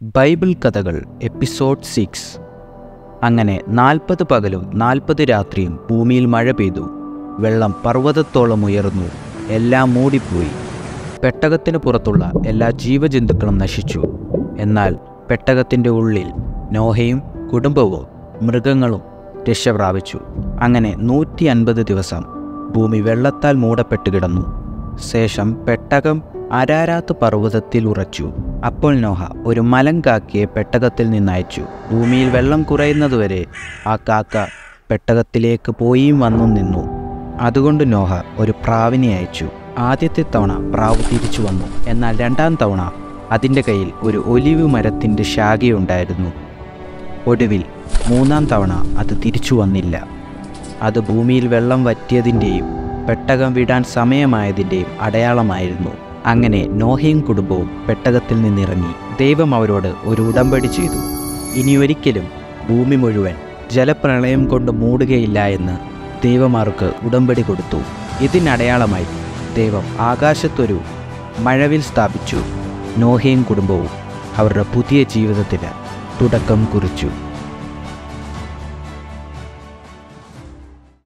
Bible കഥകൾ episode six അങ്ങനെ നാൽപ്പത് പകലും നാൽപ്പത് രാത്രിയും ഭൂമിയിൽ മഴ പെയ്തു വെള്ളം പർവ്വതത്തോളം ഉയർന്നു എല്ലാം മൂടിപ്പോയി പെട്ടകത്തിന് പുറത്തുള്ള എല്ലാ ജീവജന്തുക്കളും നശിച്ചു എന്നാൽ പെട്ടകത്തിൻ്റെ ഉള്ളിൽ നോഹയും കുടുംബവും മൃഗങ്ങളും രക്ഷ പ്രാപിച്ചു അങ്ങനെ നൂറ്റി അൻപത് ദിവസം ഭൂമി വെള്ളത്താൽ മൂടപ്പെട്ട് കിടന്നു ശേഷം പെട്ടകം അരാരാത്ത് പർവ്വതത്തിൽ ഉറച്ചു അപ്പോൾ നോഹ ഒരു മലങ്കാക്കയെ പെട്ടകത്തിൽ നിന്നയച്ചു ഭൂമിയിൽ വെള്ളം കുറയുന്നതുവരെ ആ കാക്ക പെട്ടകത്തിലേക്ക് പോയും വന്നും നിന്നു അതുകൊണ്ട് നോഹ ഒരു പ്രാവിനെ അയച്ചു ആദ്യത്തെ തവണ പ്രാവ് തിരിച്ചു വന്നു എന്നാൽ രണ്ടാം തവണ അതിൻ്റെ കയ്യിൽ ഒരു ഒലിവ് മരത്തിൻ്റെ ശാഖയുണ്ടായിരുന്നു ഒടുവിൽ മൂന്നാം തവണ അത് തിരിച്ചു വന്നില്ല അത് ഭൂമിയിൽ വെള്ളം വറ്റിയതിൻ്റെയും പെട്ടകം വിടാൻ സമയമായതിൻ്റെയും അടയാളമായിരുന്നു അങ്ങനെ നോഹയും കുടുംബവും പെട്ടകത്തിൽ നിന്നിറങ്ങി ദൈവം അവരോട് ഒരു ഉടമ്പടി ചെയ്തു ഇനിയൊരിക്കലും ഭൂമി മുഴുവൻ ജലപ്രളയം കൊണ്ട് മൂടുകയില്ല എന്ന് ദൈവം അവർക്ക് ഉടമ്പടി കൊടുത്തു ഇതിനടയാളമായി ദൈവം ആകാശത്തൊരു മഴവിൽ സ്ഥാപിച്ചു നോഹയും കുടുംബവും അവരുടെ പുതിയ ജീവിതത്തിന് തുടക്കം കുറിച്ചു